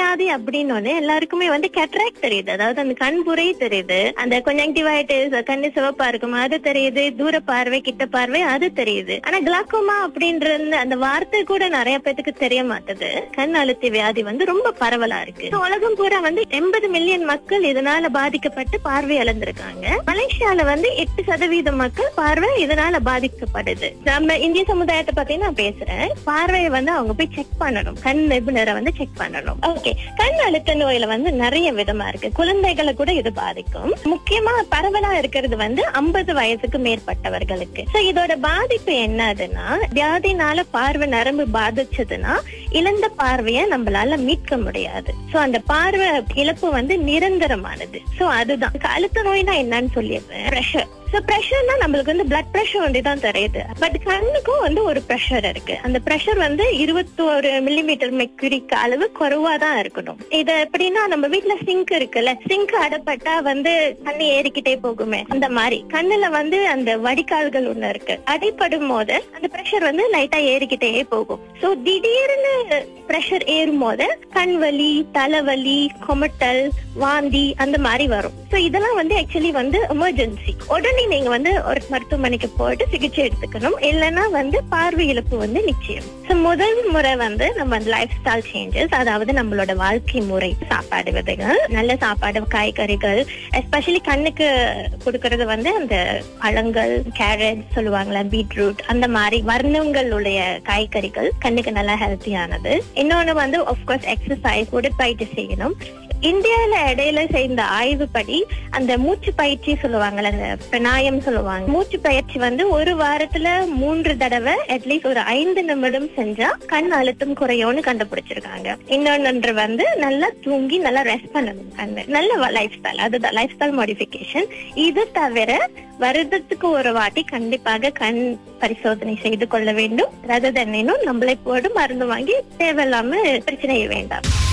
வியாதி அப்படின்னு எல்லாருக்குமே வந்து கேட்ராக்ட் தெரியுது அதாவது அந்த கண் புரை தெரியுது அந்த கொஞ்சங்டிவைட்டிஸ் கண்ணு சிவப்பா இருக்கும் அது தெரியுது தூர பார்வை கிட்ட பார்வை அது தெரியுது ஆனா கிளாக்கோமா அப்படின்ற அந்த வார்த்தை கூட நிறைய பேத்துக்கு தெரிய மாட்டுது கண் அழுத்தி வியாதி வந்து ரொம்ப பரவலா இருக்கு So, உலகம் பூரா வந்து எண்பது மில்லியன் மக்கள் இதனால பாதிக்கப்பட்டு பார்வை இழந்திருக்காங்க மலேசியால வந்து எட்டு சதவீதம் மக்கள் பார்வை இதனால பாதிக்கப்படுது நம்ம இந்திய சமுதாயத்தை பத்தி நான் பேசுறேன் பார்வையை வந்து அவங்க போய் செக் பண்ணணும் கண் நிபுணரை வந்து செக் பண்ணணும் ஓகே கண் அழுத்த நோயில வந்து நிறைய விதமா இருக்கு குழந்தைகளை கூட இது பாதிக்கும் முக்கியமா பரவலா இருக்கிறது வந்து ஐம்பது வயசுக்கு மேற்பட்டவர்களுக்கு சோ இதோட பாதிப்பு என்னதுன்னா வியாதினால பார்வை நரம்பு பாதிச்சதுன்னா இழந்த பார்வையை நம்மளால மீட்க முடியாது சோ அந்த பார்வை இழப்பு வந்து நிரந்தரமானது சோ அதுதான் அழுத்த நோய்னா என்னன்னு சொல்லிடுறேன் ப்ரெஷர் சோ ப்ரெஷர்னா நம்மளுக்கு வந்து பிளட் ப்ரெஷர் வந்து தான் தெரியுது பட் கண்ணுக்கும் வந்து ஒரு ப்ரெஷர் இருக்கு அந்த ப்ரெஷர் வந்து இருபத்தோரு மில்லிமீட்டர் மெக்குரிக்கு அளவு குறைவா தான் இருக்கணும் இது எப்படின்னா நம்ம வீட்ல சிங்க் இருக்குல்ல சிங்க் அடப்பட்டா வந்து தண்ணி ஏறிக்கிட்டே போகுமே அந்த மாதிரி கண்ணுல வந்து அந்த வடிகால்கள் ஒண்ணு இருக்கு அடைப்படும் போது அந்த ப்ரெஷர் வந்து லைட்டா ஏறிக்கிட்டே போகும் சோ திடீர்னு ப்ரெஷர் ஏறும் போது கண் வலி தலைவலி கொமட்டல் வாந்தி அந்த மாதிரி வரும் சோ இதெல்லாம் வந்து ஆக்சுவலி வந்து எமர்ஜென்சி உடனே நீங்க வந்து ஒரு மருத்துவமனைக்கு போயிட்டு சிகிச்சை எடுத்துக்கணும் இல்லைன்னா வந்து பார்வை இழப்பு வந்து நிச்சயம் சோ முதல் முறை வந்து நம்ம லைஃப் ஸ்டைல் சேஞ்சஸ் அதாவது நம்மளோட வாழ்க்கை முறை சாப்பாடு விதைகள் நல்ல சாப்பாடு காய்கறிகள் எஸ்பெஷலி கண்ணுக்கு கொடுக்கறது வந்து அந்த பழங்கள் கேரட் சொல்லுவாங்களா பீட்ரூட் அந்த மாதிரி வர்ணங்களுடைய காய்கறிகள் கண்ணுக்கு நல்லா ஹெல்த்தியானது இன்னொன்னு வந்து ஆஃப்கோர்ஸ் எக்ஸசைஸ் உடற்பயிற்சி செய்யணும் இந்தியால இடையில செய்த ஆய்வுப்படி அந்த மூச்சு பயிற்சி சொல்லுவாங்கல்ல அந்த பிராணாயம் சொல்லுவாங்க மூச்சு பயிற்சி வந்து ஒரு வாரத்துல மூன்று தடவை அட்லீஸ்ட் ஒரு ஐந்து நிமிடம் செஞ்சா கண் அழுத்தம் குறையும்னு கண்டுபிடிச்சிருக்காங்க இன்னொன்று வந்து நல்லா தூங்கி நல்லா ரெஸ்ட் பண்ணணும் கண்ணு நல்ல லைஃப் ஸ்டைல் அதுதான் லைஃப் ஸ்டைல் மாடிஃபிகேஷன் இது தவிர வருடத்துக்கு ஒரு வாட்டி கண்டிப்பாக கண் பரிசோதனை செய்து கொள்ள வேண்டும் ரத தண்ணினும் நம்மளை போடு மருந்து வாங்கி தேவையில்லாம பிரச்சனை வேண்டாம்